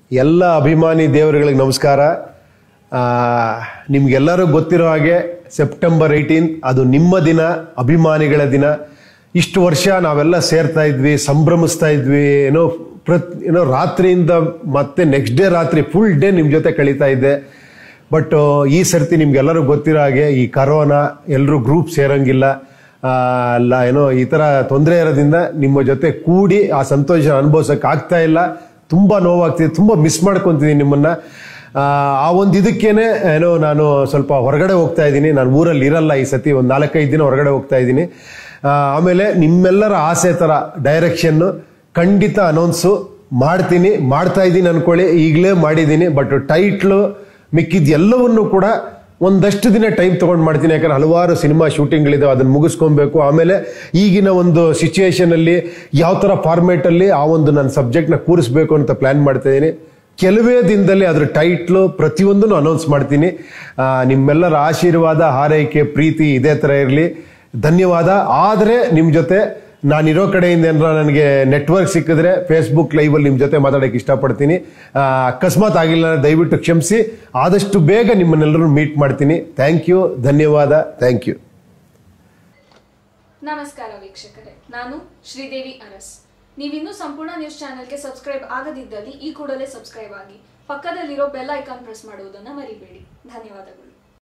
ಎಲ್ಲ ಅಭಿಮಾನಿ ದೇವರುಗಳಿಗೆ ನಮಸ್ಕಾರ ಆ, ನಿಮ್ಗೆಲ್ಲರೂ ಗೊತ್ತಿರೋ ಹಾಗೆ ಸೆಪ್ಟೆಂಬರ್ ಏಯ್ಟೀನ್ ಅದು ನಿಮ್ಮ ದಿನ ಅಭಿಮಾನಿಗಳ ದಿನ ಇಷ್ಟು ವರ್ಷ ನಾವೆಲ್ಲ ಸೇರ್ತಾ ಇದ್ವಿ ಸಂಭ್ರಮಿಸ್ತಾ ಇದ್ವಿ ಏನೋ ಪ್ರತ್ ಏನೋ ರಾತ್ರಿಯಿಂದ ಮತ್ತೆ ನೆಕ್ಸ್ಟ್ ಡೇ ರಾತ್ರಿ ಫುಲ್ ಡೇ ನಿಮ್ಮ ಜೊತೆ ಕಳೀತಾ ಇದ್ದೆ ಬಟ್ ಈ ಸರ್ತಿ ನಿಮ್ಗೆಲ್ಲರೂ ಗೊತ್ತಿರೋ ಹಾಗೆ ಈ ಕರೋನಾ ಎಲ್ಲರೂ ಗ್ರೂಪ್ ಸೇರಂಗಿಲ್ಲ ಆ, ಅಲ್ಲ ಏನೋ ಈ ತರ ತೊಂದರೆ ಇರೋದ್ರಿಂದ ನಿಮ್ಮ ಜೊತೆ ಕೂಡಿ ಆ ಸಂತೋಷ ಅನುಭವಿಸಕ್ ಆಗ್ತಾ ಇಲ್ಲ ತುಂಬಾ ನೋವಾಗ್ತಿದೆ ತುಂಬಾ ಮಿಸ್ ಮಾಡ್ಕೊಂತಿದ್ದೀನಿ ನಿಮ್ಮನ್ನ ಆ, ಆ ಒಂದು ಇದಕ್ಕೇನೆ ಏನೋ ನಾನು ಸ್ವಲ್ಪ ಹೊರಗಡೆ ಹೋಗ್ತಾ ಇದ್ದೀನಿ ನಾನು ಊರಲ್ಲಿ ಇರಲ್ಲ ಈ ಸತಿ ಒಂದು ನಾಲ್ಕೈದು ದಿನ ಹೊರಗಡೆ ಹೋಗ್ತಾ ಇದ್ದೀನಿ ಆ, ಆಮೇಲೆ ನಿಮ್ಮೆಲ್ಲರ ಆಸೆ ತರ ಡೈರೆಕ್ಷನ್ ಖಂಡಿತ ಅನೌನ್ಸು ಮಾಡ್ತೀನಿ ಮಾಡ್ತಾ ಇದ್ದೀನಿ ಅನ್ಕೊಳ್ಳಿ ಈಗಲೇ ಮಾಡಿದ್ದೀನಿ ಬಟ್ ಟೈಟ್ಲು ಮಿಕ್ಕಿದ ಎಲ್ಲವನ್ನೂ ಕೂಡ ಒಂದಷ್ಟು ದಿನ ಟೈಮ್ ತಗೊಂಡು ಮಾಡ್ತೀನಿ ಯಾಕಂದ್ರೆ ಹಲವಾರು ಸಿನಿಮಾ ಶೂಟಿಂಗ್ಗಳಿದಾವೆ ಅದನ್ನ ಮುಗಿಸ್ಕೊಬೇಕು ಆಮೇಲೆ ಈಗಿನ ಒಂದು ಸಿಚುಯೇಷನ್ ಅಲ್ಲಿ ಯಾವ ತರ ಫಾರ್ಮೇಟ್ ಅಲ್ಲಿ ಆ ಒಂದು ನನ್ನ ಸಬ್ಜೆಕ್ಟ್ನ ಕೂರಿಸ್ಬೇಕು ಅಂತ ಪ್ಲಾನ್ ಮಾಡ್ತಾ ಇದ್ದೀನಿ ಕೆಲವೇ ದಿನದಲ್ಲಿ ಅದ್ರ ಟೈಟ್ಲು ಪ್ರತಿಯೊಂದನ್ನು ಅನೌನ್ಸ್ ಮಾಡ್ತೀನಿ ಆ, ನಿಮ್ಮೆಲ್ಲರ ಆಶೀರ್ವಾದ ಹಾರೈಕೆ ಪ್ರೀತಿ ಇದೇ ತರ ಇರಲಿ ಧನ್ಯವಾದ ಆದರೆ ನಿಮ್ಮ ಜೊತೆ ನಾನಿರೋ ಕಡೆಯಿಂದ ಏನಾರ ನನಗೆ ನೆಟ್ವರ್ಕ್ ಸಿಕ್ಕಿದ್ರೆ ಫೇಸ್ಬುಕ್ ಲೈವ್ ಅಲ್ಲಿ ನಿಮ್ ಜೊತೆ ಮಾತಾಡಕ್ಕೆ ಇಷ್ಟಪಡ್ತೀನಿ ಆ, ಅಕಸ್ಮಾತ್ ಆಗಿಲ್ಲ ಅಂದ್ರೆ ದಯವಿಟ್ಟು ಕ್ಷಮಿಸಿ ಆದಷ್ಟು ಬೇಗ ನಿಮ್ಮನ್ನೆಲ್ಲರೂ ಮೀಟ್ ಮಾಡ್ತೀನಿ ಥ್ಯಾಂಕ್ ಯು ಧನ್ಯವಾದ ಥ್ಯಾಂಕ್ ಯು ನಮಸ್ಕಾರ ವೀಕ್ಷಕರೇ ನಾನು ಶ್ರೀದೇವಿ ಅರಸ್ ನೀವಿನ್ನೂ ಸಂಪೂರ್ಣ ನ್ಯೂಸ್ ಚಾನೆಲ್ಗೆ ಸಬ್ಸ್ಕ್ರೈಬ್ ಆಗದಿದ್ದಲ್ಲಿ ಈ ಕೂಡಲೇ ಸಬ್ಸ್ಕ್ರೈಬ್ ಆಗಿ ಪಕ್ಕದಲ್ಲಿರೋ ಬೆಲ್ ಐಕಾನ್ ಪ್ರೆಸ್ ಮಾಡುವುದನ್ನು ಮರಿಬೇಡಿ ಧನ್ಯವಾದಗಳು